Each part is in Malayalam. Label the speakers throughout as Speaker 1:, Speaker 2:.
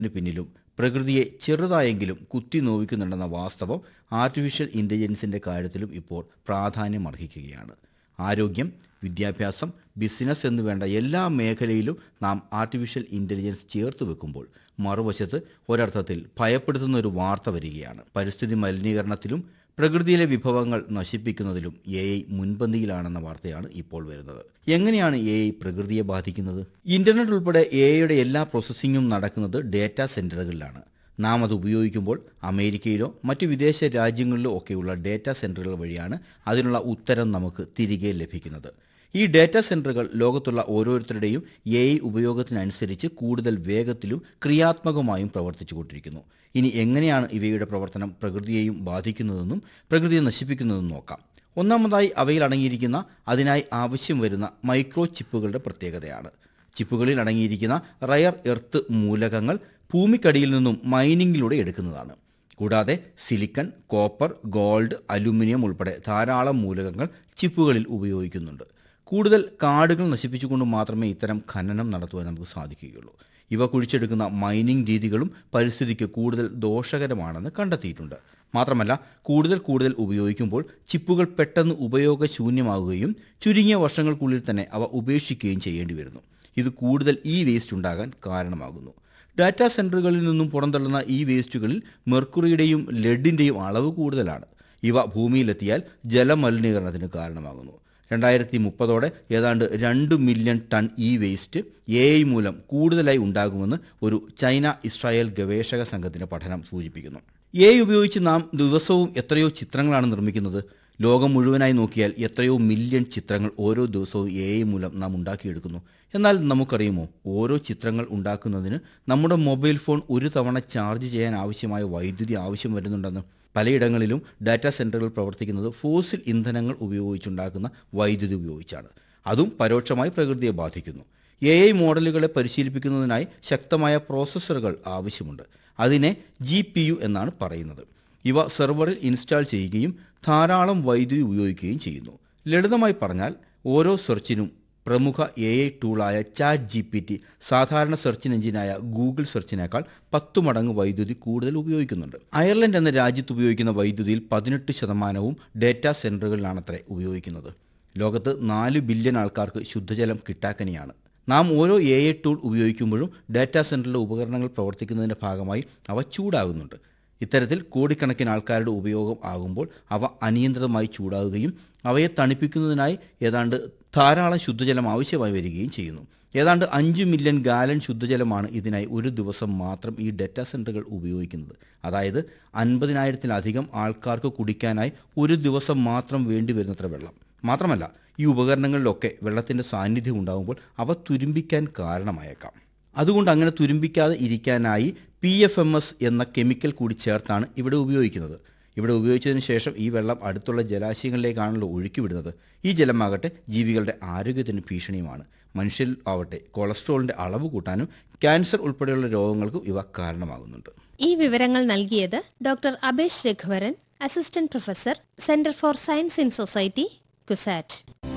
Speaker 1: ന് പിന്നിലും പ്രകൃതിയെ ചെറുതായെങ്കിലും കുത്തി നോവിക്കുന്നുണ്ടെന്ന വാസ്തവം ആർട്ടിഫിഷ്യൽ ഇൻ്റലിജൻസിൻ്റെ കാര്യത്തിലും ഇപ്പോൾ പ്രാധാന്യമർഹിക്കുകയാണ് ആരോഗ്യം വിദ്യാഭ്യാസം ബിസിനസ് എന്നു വേണ്ട എല്ലാ മേഖലയിലും നാം ആർട്ടിഫിഷ്യൽ ഇൻ്റലിജൻസ് ചേർത്ത് വെക്കുമ്പോൾ മറുവശത്ത് ഒരർത്ഥത്തിൽ ഭയപ്പെടുത്തുന്ന ഒരു വാർത്ത വരികയാണ് പരിസ്ഥിതി മലിനീകരണത്തിലും പ്രകൃതിയിലെ വിഭവങ്ങൾ നശിപ്പിക്കുന്നതിലും എ ഐ മുൻപന്തിയിലാണെന്ന വാർത്തയാണ് ഇപ്പോൾ വരുന്നത് എങ്ങനെയാണ് എ ഐ പ്രകൃതിയെ ബാധിക്കുന്നത് ഇന്റർനെറ്റ് ഉൾപ്പെടെ എ ഐയുടെ എല്ലാ പ്രോസസ്സിങ്ങും നടക്കുന്നത് ഡേറ്റാ സെന്ററുകളിലാണ് നാം അത് ഉപയോഗിക്കുമ്പോൾ അമേരിക്കയിലോ മറ്റ് വിദേശ രാജ്യങ്ങളിലോ ഒക്കെയുള്ള ഡേറ്റാ സെന്ററുകൾ വഴിയാണ് അതിനുള്ള ഉത്തരം നമുക്ക് തിരികെ ലഭിക്കുന്നത് ഈ ഡാറ്റാ സെന്ററുകൾ ലോകത്തുള്ള ഓരോരുത്തരുടെയും എ ഐ ഉപയോഗത്തിനനുസരിച്ച് കൂടുതൽ വേഗത്തിലും ക്രിയാത്മകമായും പ്രവർത്തിച്ചുകൊണ്ടിരിക്കുന്നു ഇനി എങ്ങനെയാണ് ഇവയുടെ പ്രവർത്തനം പ്രകൃതിയെയും ബാധിക്കുന്നതെന്നും പ്രകൃതിയെ നശിപ്പിക്കുന്നതെന്നും നോക്കാം ഒന്നാമതായി അവയിൽ അടങ്ങിയിരിക്കുന്ന അതിനായി ആവശ്യം വരുന്ന മൈക്രോ ചിപ്പുകളുടെ പ്രത്യേകതയാണ് ചിപ്പുകളിൽ അടങ്ങിയിരിക്കുന്ന റയർ എർത്ത് മൂലകങ്ങൾ ഭൂമിക്കടിയിൽ നിന്നും മൈനിങ്ങിലൂടെ എടുക്കുന്നതാണ് കൂടാതെ സിലിക്കൺ കോപ്പർ ഗോൾഡ് അലുമിനിയം ഉൾപ്പെടെ ധാരാളം മൂലകങ്ങൾ ചിപ്പുകളിൽ ഉപയോഗിക്കുന്നുണ്ട് കൂടുതൽ കാടുകൾ നശിപ്പിച്ചുകൊണ്ട് മാത്രമേ ഇത്തരം ഖനനം നടത്തുവാൻ നമുക്ക് സാധിക്കുകയുള്ളൂ ഇവ കുഴിച്ചെടുക്കുന്ന മൈനിങ് രീതികളും പരിസ്ഥിതിക്ക് കൂടുതൽ ദോഷകരമാണെന്ന് കണ്ടെത്തിയിട്ടുണ്ട് മാത്രമല്ല കൂടുതൽ കൂടുതൽ ഉപയോഗിക്കുമ്പോൾ ചിപ്പുകൾ പെട്ടെന്ന് ഉപയോഗശൂന്യമാകുകയും ചുരുങ്ങിയ വർഷങ്ങൾക്കുള്ളിൽ തന്നെ അവ ഉപേക്ഷിക്കുകയും ചെയ്യേണ്ടി വരുന്നു ഇത് കൂടുതൽ ഈ വേസ്റ്റ് ഉണ്ടാകാൻ കാരണമാകുന്നു ഡാറ്റാ സെന്ററുകളിൽ നിന്നും പുറന്തള്ളുന്ന ഈ വേസ്റ്റുകളിൽ മെർക്കുറിയുടെയും ലെഡിൻ്റെയും അളവ് കൂടുതലാണ് ഇവ ഭൂമിയിലെത്തിയാൽ ജലമലിനീകരണത്തിന് കാരണമാകുന്നു രണ്ടായിരത്തി മുപ്പതോടെ ഏതാണ്ട് രണ്ട് million ton e waste A I മൂലം കൂടുതലായി ഉണ്ടാകുമെന്ന് ഒരു ചൈന ഇസ്രായേൽ ഗവേഷക സംഘത്തിന്റെ പഠനം സൂചിപ്പിക്കുന്നു എ ഐ ഉപയോഗിച്ച് നാം ദിവസവും എത്രയോ ചിത്രങ്ങളാണ് നിർമ്മിക്കുന്നത് ലോകം മുഴുവനായി നോക്കിയാൽ എത്രയോ മില്യൺ ചിത്രങ്ങൾ ഓരോ ദിവസവും എ ഐ മൂലം നാം ഉണ്ടാക്കിയെടുക്കുന്നു എന്നാൽ നമുക്കറിയുമോ ഓരോ ചിത്രങ്ങൾ ഉണ്ടാക്കുന്നതിന് നമ്മുടെ മൊബൈൽ ഫോൺ ഒരു തവണ ചാർജ് ചെയ്യാൻ ആവശ്യമായ വൈദ്യുതി ആവശ്യം വരുന്നുണ്ടെന്ന് പലയിടങ്ങളിലും ഡാറ്റാ സെന്ററുകൾ പ്രവർത്തിക്കുന്നത് ഫോസിൽ ഇന്ധനങ്ങൾ ഉപയോഗിച്ചുണ്ടാക്കുന്ന വൈദ്യുതി ഉപയോഗിച്ചാണ് അതും പരോക്ഷമായി പ്രകൃതിയെ ബാധിക്കുന്നു എ ഐ മോഡലുകളെ പരിശീലിപ്പിക്കുന്നതിനായി ശക്തമായ പ്രോസസ്സറുകൾ ആവശ്യമുണ്ട് അതിനെ ജി പി യു എന്നാണ് പറയുന്നത് ഇവ സെർവറിൽ ഇൻസ്റ്റാൾ ചെയ്യുകയും ധാരാളം വൈദ്യുതി ഉപയോഗിക്കുകയും ചെയ്യുന്നു ലളിതമായി പറഞ്ഞാൽ ഓരോ സെർച്ചിനും പ്രമുഖ എ ഐ ടൂളായ ചാറ്റ് ജി പി ടി സാധാരണ സെർച്ച് എഞ്ചിനായ ഗൂഗിൾ സെർച്ചിനേക്കാൾ പത്തു മടങ്ങ് വൈദ്യുതി കൂടുതൽ ഉപയോഗിക്കുന്നുണ്ട് അയർലൻഡ് എന്ന രാജ്യത്ത് ഉപയോഗിക്കുന്ന വൈദ്യുതിയിൽ പതിനെട്ട് ശതമാനവും ഡേറ്റാ സെന്ററുകളിലാണത്രേ ഉപയോഗിക്കുന്നത് ലോകത്ത് നാല് ബില്യൺ ആൾക്കാർക്ക് ശുദ്ധജലം കിട്ടാക്കനിയാണ് നാം ഓരോ എ ഐ ടൂൾ ഉപയോഗിക്കുമ്പോഴും ഡാറ്റാ സെന്ററിലെ ഉപകരണങ്ങൾ പ്രവർത്തിക്കുന്നതിൻ്റെ ഭാഗമായി അവ ചൂടാകുന്നുണ്ട് ഇത്തരത്തിൽ കോടിക്കണക്കിന് ആൾക്കാരുടെ ഉപയോഗം ആകുമ്പോൾ അവ അനിയന്ത്രിതമായി ചൂടാകുകയും അവയെ തണുപ്പിക്കുന്നതിനായി ഏതാണ്ട് ധാരാളം ശുദ്ധജലം ആവശ്യമായി വരികയും ചെയ്യുന്നു ഏതാണ്ട് അഞ്ച് മില്യൺ ഗാലൻ ശുദ്ധജലമാണ് ഇതിനായി ഒരു ദിവസം മാത്രം ഈ ഡാറ്റാ സെന്ററുകൾ ഉപയോഗിക്കുന്നത് അതായത് അൻപതിനായിരത്തിലധികം ആൾക്കാർക്ക് കുടിക്കാനായി ഒരു ദിവസം മാത്രം വേണ്ടി വരുന്നത്ര വെള്ളം മാത്രമല്ല ഈ ഉപകരണങ്ങളിലൊക്കെ വെള്ളത്തിൻ്റെ സാന്നിധ്യം ഉണ്ടാകുമ്പോൾ അവ തുരുമ്പിക്കാൻ കാരണമായേക്കാം അതുകൊണ്ട് അങ്ങനെ തുരുമ്പിക്കാതെ ഇരിക്കാനായി പി എഫ് എം എസ് എന്ന കെമിക്കൽ കൂടി ചേർത്താണ് ഇവിടെ ഉപയോഗിക്കുന്നത് ഇവിടെ ഉപയോഗിച്ചതിന് ശേഷം ഈ വെള്ളം അടുത്തുള്ള ജലാശയങ്ങളിലേക്കാണല്ലോ ഒഴുക്കിവിടുന്നത് ഈ ജലമാകട്ടെ ജീവികളുടെ ആരോഗ്യത്തിന് ഭീഷണിയുമാണ് മനുഷ്യരിൽ ആവട്ടെ കൊളസ്ട്രോളിന്റെ അളവ് കൂട്ടാനും ക്യാൻസർ ഉൾപ്പെടെയുള്ള രോഗങ്ങൾക്കും ഇവ കാരണമാകുന്നുണ്ട്
Speaker 2: ഈ വിവരങ്ങൾ നൽകിയത് doctor Abesh Raghuvaran assistant professor centre for science in society CUSAT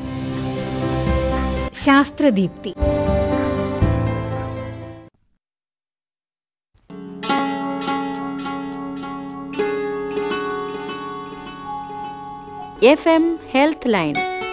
Speaker 3: ശാസ്ത്രദീപ്തി
Speaker 4: എഫ് എം ഹെൽത്ത് ലൈൻ